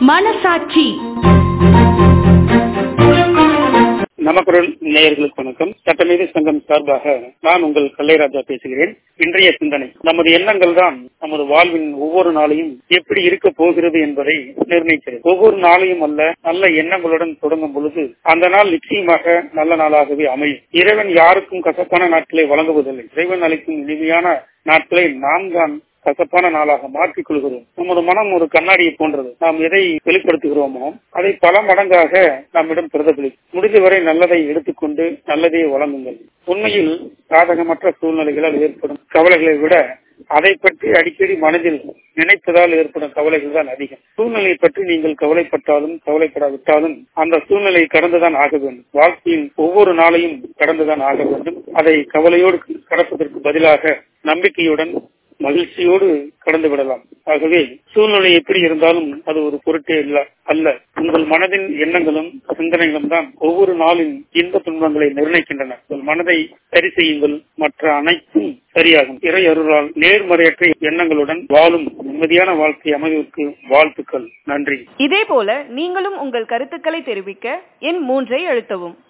மனசாட்சி நமக்குரல் நேயர்களுக்கு வணக்கம் சட்டநீதி சங்கம் சார்பாக நான் உங்கள் கல்லைராஜா பேசுகிறேன் இன்றைய சிந்தனை நமது எண்ணங்கள் தான் நமது வாழ்வின் ஒவ்வொரு நாளையும் எப்படி இருக்க போகிறது என்பதை நிர்ணயிக்கிறது ஒவ்வொரு நாளையும் அல்ல நல்ல எண்ணங்களுடன் தொடங்கும் பொழுது அந்த நாள் நிச்சயமாக நல்ல நாளாகவே அமையும் இறைவன் யாருக்கும் கசப்பான நாட்களை வழங்குவதில்லை இறைவன் அளிக்கும் இனிமையான நாட்களை நாம் தான் கசப்பான நாளாக மாற்றிக் கொள்கிறோம் நமது மனம் ஒரு கண்ணாடியை போன்றது நாம் எதை வெளிப்படுத்துகிறோமோ அதை பல மடங்காக நம்மிடம் பிரதிபலிக்கும் முடிந்தவரை நல்லதை எடுத்துக்கொண்டு நல்லதே வழங்குங்கள் உண்மையில் சாதகமற்ற சூழ்நிலைகளால் ஏற்படும் கவலைகளை விட அதை பற்றி அடிக்கடி மனதில் நினைப்பதால் ஏற்படும் கவலைகள் தான் அதிகம் சூழ்நிலையை பற்றி நீங்கள் கவலைப்பட்டாலும் கவலைப்படாவிட்டாலும் அந்த சூழ்நிலையை கடந்துதான் ஆக வேண்டும் வாழ்க்கையின் ஒவ்வொரு நாளையும் கடந்துதான் ஆக வேண்டும் அதை கவலையோடு கடப்பதற்கு பதிலாக நம்பிக்கையுடன் மகிழ்ச்சியோடு கடந்து விடலாம் ஆகவே சூழ்நிலை எப்படி இருந்தாலும் அது ஒரு பொருட்டே இல்ல அல்ல உங்கள் மனதின் எண்ணங்களும் சிந்தனைகளும் தான் ஒவ்வொரு நாளின் இன்ப துன்பங்களை நிர்ணயிக்கின்றன உங்கள் மனதை சரி செய்யுங்கள் மற்ற அனைத்தும் சரியாகும் இறை அருளால் நேர்மறையற்ற எண்ணங்களுடன் வாழும் நிம்மதியான வாழ்க்கை அமைவதற்கு வாழ்த்துக்கள் நன்றி இதே போல நீங்களும் உங்கள் கருத்துக்களை தெரிவிக்க எண் மூன்றை அழுத்தவும்